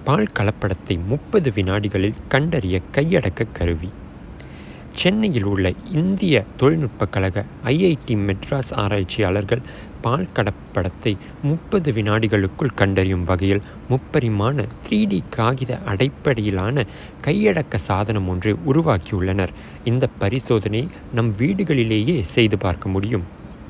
பால் கலப்படத்தை முப்பது வினாடிகளில் கண்டறிய கையடக்க கருவி சென்னையில் உள்ள இந்திய தொழில்நுட்பக் கழக ஐஐடி மெட்ராஸ் ஆராய்ச்சியாளர்கள் பால் கலப்படத்தை முப்பது வினாடிகளுக்குள் கண்டறியும் வகையில் முப்பரிமாண த்ரீ டி காகித அடிப்படையிலான கையடக்க சாதனம் ஒன்றை உருவாக்கியுள்ளனர் இந்த பரிசோதனை நம் வீடுகளிலேயே செய்து பார்க்க முடியும்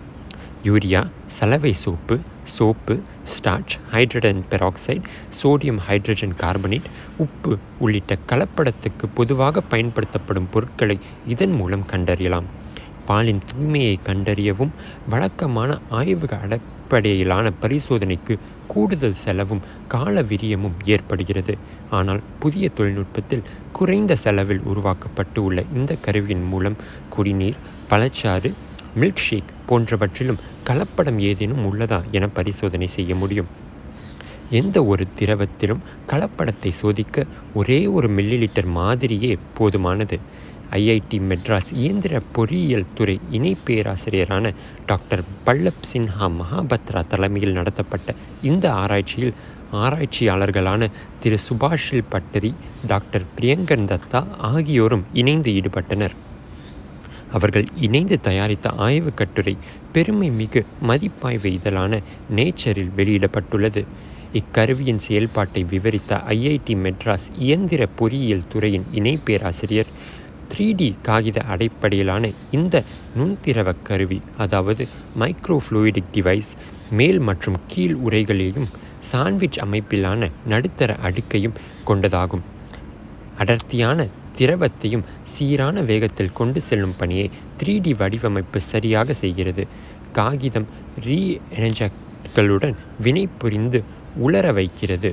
யூரியா சலவை soap soap starch hydrogen peroxide sodium hydrogen carbonate உப்பு உள்ளிட்ட கலப்படத்துக்கு பொதுவாக பயன்படுத்தப்படும் பொருட்களை இதன் மூலம் கண்டறியலாம் பாலின் தூய்மையை கண்டறியவும் வழக்கமான ஆய்வு அடிப்படையிலான பரிசோதனைக்கு கூடுதல் செலவும் கால விரியமும் ஏற்படுகிறது ஆனால் புதிய தொழில்நுட்பத்தில் குறைந்த செலவில் உருவாக்கப்பட்டு உள்ள இந்த கருவியின் மூலம் குடிநீர் பழச்சாறு மில்க் ஷேக் போன்றவற்றிலும் கலப்படம் ஏதேனும் உள்ளதா என பரிசோதனை செய்ய முடியும் எந்த ஒரு திரவத்திலும் கலப்படத்தை சோதிக்க ஒரே ஒரு மில்லி லிட்டர் மாதிரியே போதுமானது ஐஐடி மெட்ராஸ் இயந்திர பொறியியல் துறை இணை பேராசிரியரான டாக்டர் பல்லப் சின்ஹா மகாபத்ரா தலைமையில் நடத்தப்பட்ட இந்த ஆராய்ச்சியில் ஆராய்ச்சியாளர்களான திரு சுபாஷில் பட்டரி டாக்டர் பிரியங்கர் தத்தா ஆகியோரும் இணைந்து ஈடுபட்டனர் அவர்கள் இணைந்து தயாரித்த ஆய்வுக் கட்டுரை பெருமை மிகு மதிப்பாய்வு இதழான நேச்சரில் வெளியிடப்பட்டுள்ளது இக்கருவியின் செயல்பாட்டை விவரித்த ஐஐடி மெட்ராஸ் இயந்திர பொறியியல் துறையின் இணை பேராசிரியர் த்ரீ டி காகித அடிப்படையிலான இந்த நுண்திரவ கருவி அதாவது மைக்ரோஃப்ளூயிடிக் டிவைஸ் மேல் மற்றும் கீழ் உரைகளையும் சாண்ட்விச் அமைப்பிலான நடுத்தர அடுக்கையும் கொண்டதாகும் அடர்த்தியான திரவத்தையும் சீரான வேகத்தில் கொண்டு செல்லும் பணியை த்ரீ டி வடிவமைப்பு சரியாக செய்கிறது காகிதம் ரீ எனர்ஜக்களுடன் வினை புரிந்து உலர வைக்கிறது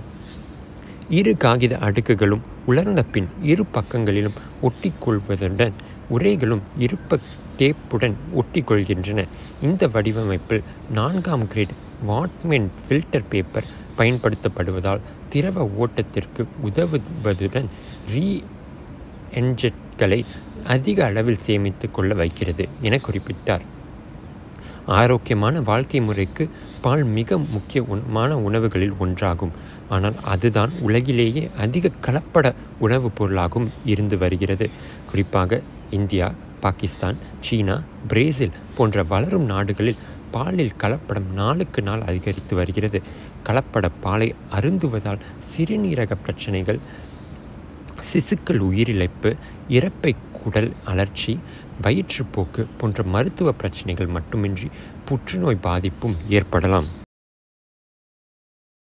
இரு காகித அடுக்குகளும் உலர்ந்த பின் இரு பக்கங்களிலும் ஒட்டிக்கொள்வதுடன் உரைகளும் இருப்ப டேப்புடன் ஒட்டிக்கொள்கின்றன இந்த வடிவமைப்பில் நான்காம் கிரேட் வாட்மென் ஃபில்டர் பேப்பர் பயன்படுத்தப்படுவதால் திரவ ஓட்டத்திற்கு உதவுவதுடன் ரீ என்ஜெட்களை அதிக அளவில் சேமித்து கொள்ள வைக்கிறது என குறிப்பிட்டார் ஆரோக்கியமான வாழ்க்கை முறைக்கு பால் மிக முக்கியமான உணவுகளில் ஒன்றாகும் ஆனால் அதுதான் உலகிலேயே அதிக கலப்பட உணவுப் பொருளாகவும் இருந்து வருகிறது குறிப்பாக இந்தியா பாகிஸ்தான் சீனா பிரேசில் போன்ற வளரும் நாடுகளில் பாலில் கலப்படம் நாளுக்கு நாள் அதிகரித்து வருகிறது கலப்பட பாலை அருந்துவதால் சிறுநீரக பிரச்சனைகள் சிசுக்கள் உயிரிழப்பு இறப்பை குடல் அலர்ச்சி வயிற்றுப்போக்கு போன்ற மருத்துவ பிரச்சனைகள் மட்டுமின்றி புற்றுநோய் பாதிப்பும் ஏற்படலாம்